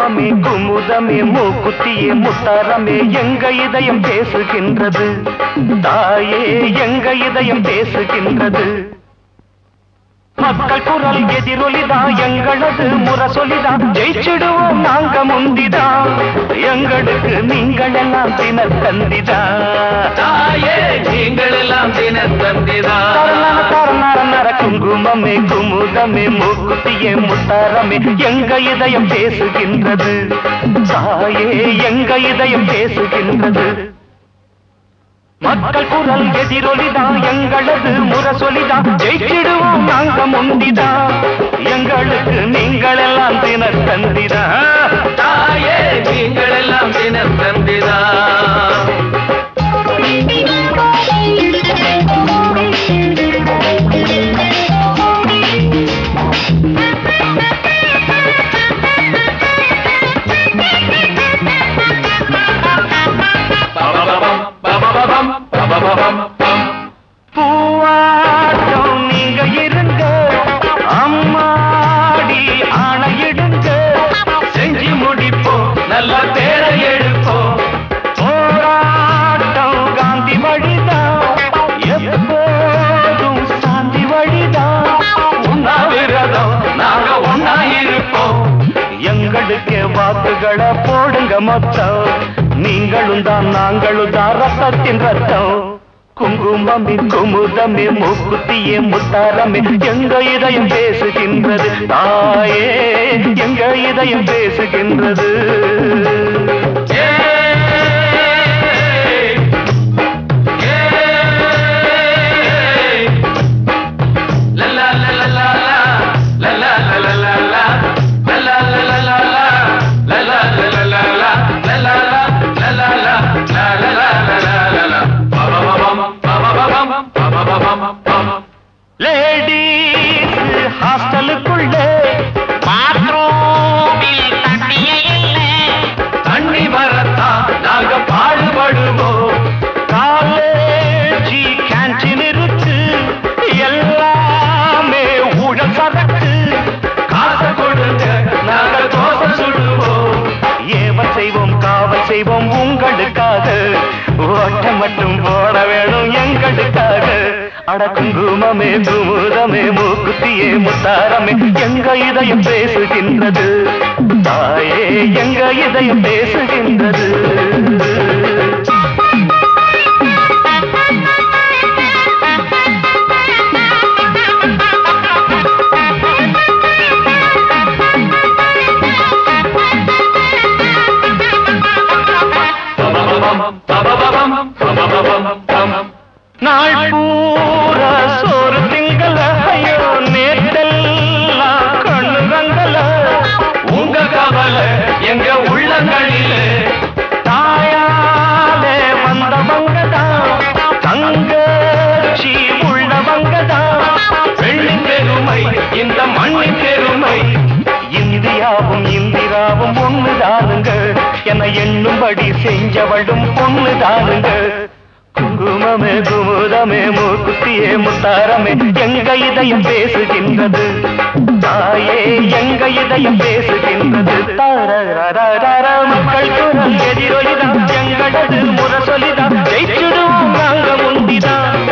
குங்குமமே குமுதமே மூக்குத்தியே முத்தாரமே எங்க இதயம் பேசுகின்றது தாயே எங்க இதயம் பேசுகின்றது மக்கள் குரல் எதிரொலிதா எங்களது முரசொலிதா ஜெயிச்சிடுவோம் நாங்க முந்திதா எங்களுக்கு நீங்கள் எல்லாம் தின தந்திதா தாயே நீங்கள் எல்லாம் தினத்தந்திதான் தரணர தரணர நர குங்குமமே குமுதமே மூக்குத்தியே முத்தாரமே எங்க இதயம் பேசுகின்றது தாயே எங்க இதயம் பேசுகின்றது மக்கள் குரல் எதிரொலிதா எங்களது முரசொலிதா ஜெயிச்சிடுவோம் நாங்க முந்திதா எங்களுக்கு நீங்கள் எல்லாம் தின தந்திதா தாயே நீங்கள் எல்லாம் தினத்தந்திதான் பபபபம், பபபபம், பபபபம், பம். பூவாட்டம் நீங்க இருங்க அம்மாடி ஆணையிடுங்க செஞ்சு முடிப்போம் நல்ல பேரை எடுப்போம் போராட்டம் காந்தி வழிதான் எப்போதும் சாந்தி வழிதான் உண்ணாவிரதம் நாங்க ஒன்னா இருப்போம் எங்களுக்கு வாக்குகளை போடுங்க மொத்தம் நீங்களும் தான் நாங்களும் தான் ரத்தத்தின் ரத்தம் குங்குமமே குமுதமே மூக்குத்தியே முத்தாரமே எங்க இதயம் பேசுகின்றது தாயே எங்க இதயம் பேசுகின்றது ஏய், ஏய். லலா, லலா, லலா, லலா, லலா, லலா, லலா, லலா, லலா, லலா, லலா, லலா, லலா, லலா, லலா, லலா, லலா, லலா. பபபபம், பபபபம், பபபபம், பம். லேடீஸ் ஹாஸ்டலுக்குள்ளே தண்ணி வரத்தான் நாங்க பாடுபடுவோம் காலேஜி கேன்டீன் இருக்கு எல்லாமே ஊழல் சரக்கு காசை கொடுங்க நாங்க தோசை சுடுவோம் ஏவல் செய்வோம் காவல் செய்வோம் உங்களுக்காக ஓட்டம் மட்டும் போட வேணும் எங்களுக்காக அட குங்குமமே குமுதமே மூக்குத்தியே முத்தாரமே எங்க இதயம் பேசுகின்றது தாயே எங்க இதயம் பேசுகின்றது பபபபம், பபபபம், பபபபம், பம். நாள் பூரா சோறு திங்கள ஐயோ நேற்றெல்லாம் கண்ணு ரங்கல உங்க கவலை எங்க உள்ளங்களிலே தாயாலே வந்தவங்கதான் தங்கச்சி உள்ளவங்கதான் வெள்ளி பெருமை இந்த மண்ணின் பெருமை இந்தியாவும் இந்திராவும் ஒண்ணுதானுங்க என எண்ணும்படி செஞ்சவளும் பொண்ணுதானுங்க குங்குமமே குமுதமே மூக்குத்தியே முத்தாரமே எங்க இதயம் பேசுகின்றது தாயே எங்க இதயம் பேசுகின்றது தாரரரரர மக்கள் குரல் எதிரொலிதான் எங்களது முரசொலிதான் ஜெயிச்சிடுவோம் நாங்க முந்திதான்